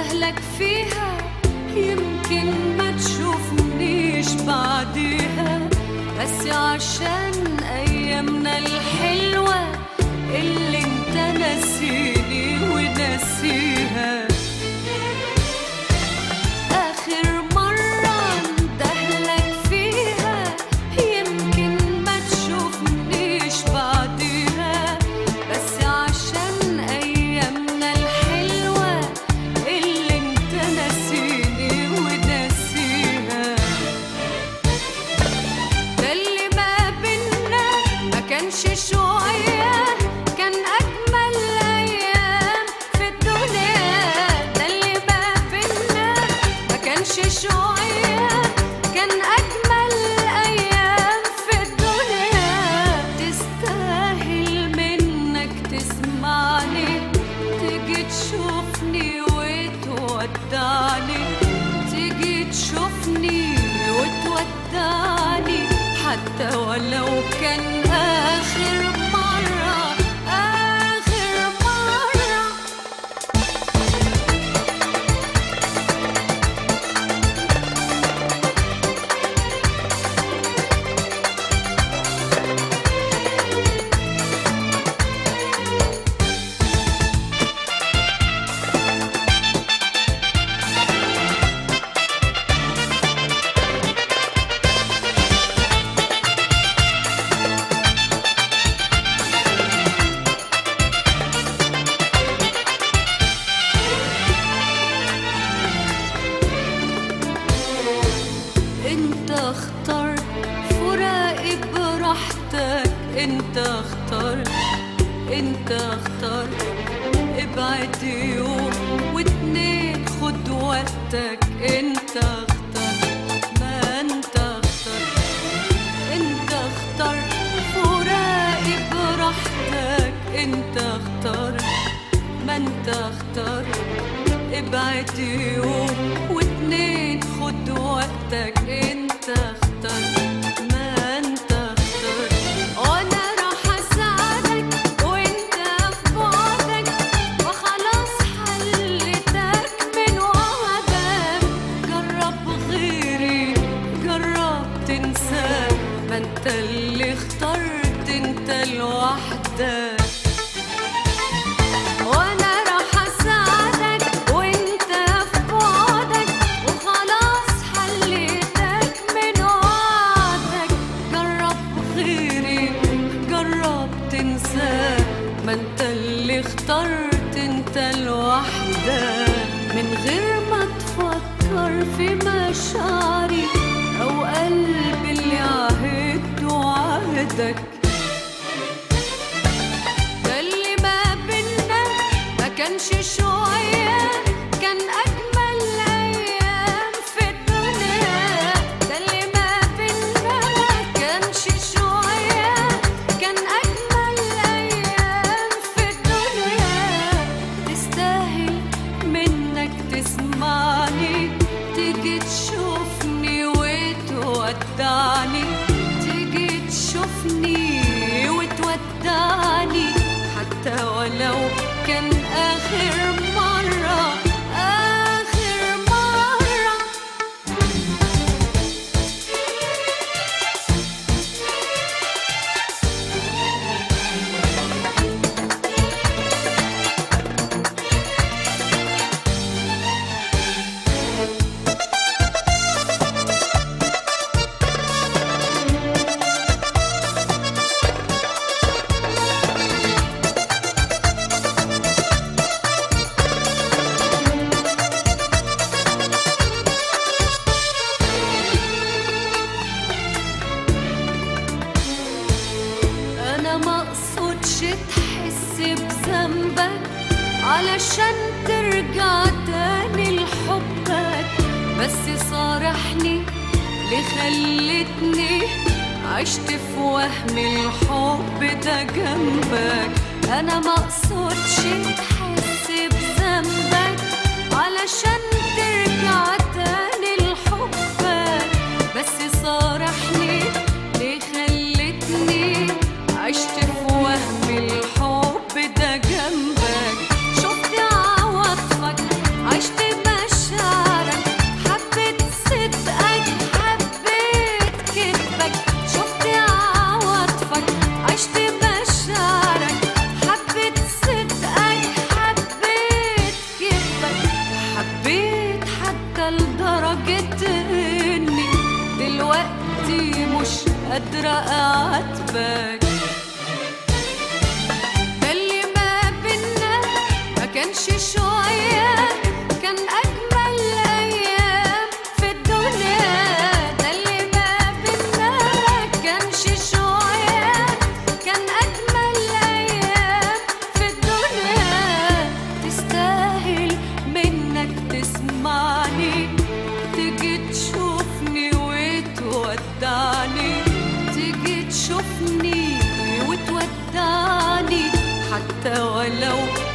اندهلك فيها يمكن ما تشوفنيش بعديها بس عشان ايامنا الحلوة اللي انت ناسيني وناسيها آخر مرة اندهلك فيها يمكن ما تشوفنيش بعديها بس عشان أيامنا الحلوة اللي انت ناسيني وناسيها ده اللي ما بينا ما كانش شوية كان أجمل أيام في الدنيا ده اللي ما بينا ما كانش شوية كان أجمل أيام في الدنيا تستاهل منك تسمعني تيجي تشوفني وتودعني تيجي تشوفني وتودعني حتى ولو كان آخر مرة آخر مرة انت اخترت فراقي براحتك انت اخترت انت اخترت ابعد يوم واتنين خد وقتك انت اخترت ما انت اخترت انت اخترت فراقي براحتك انت اخترت ما انت اخترت ابعد يوم واتنين خد وقتك انت اخترت ما انت اخترت وانا راح اساعدك وانت في بعدك وخلاص حلتك من وعدك جرب غيري جرب تنساك ما انت اللي اخترت انت لوحدك وانا راح اساعدك وانت في بعدك وخلاص حليتك من وعدك جرب غيري جرب تنساه ما انت اللي اخترت انت لوحدك من غير ما تفكر في مشاعري او قلبي اللي عهدته وعهدك ده اللي ما بينا ما كانش شوية كان أجمل أيام في الدنيا ده اللي ما بينا ما كانش شوية كان أجمل أيام في الدنيا تستاهل منك تسمعني تيجي تشوفني وتودعني تيجي تشوفني وتودعني حتى ولو كان آخر مرة آخر مرة أنا ما أقصدش تحس بذنبك علشان ترجع تاني لحبك بس صارحني اللي خلتني عشت في وهم الحب ده جنبك أنا ما أقصدش تحس بذنبك علشان ترجع تاني لحبك بس صارحني ليه خلتني عشت في وهم الحب ده جنبك شفت عواطفك عشت قادرة أعاتبك ده اللي ما بينا ما كانش شوية كان أجمل أيام في الدنيا ده اللي ما بينا ما كانش شوية كان أجمل أيام في الدنيا تستاهل منك تسمعني تيجي تشوفني وتودعني تيجي تشوفني وتودعني حتى ولو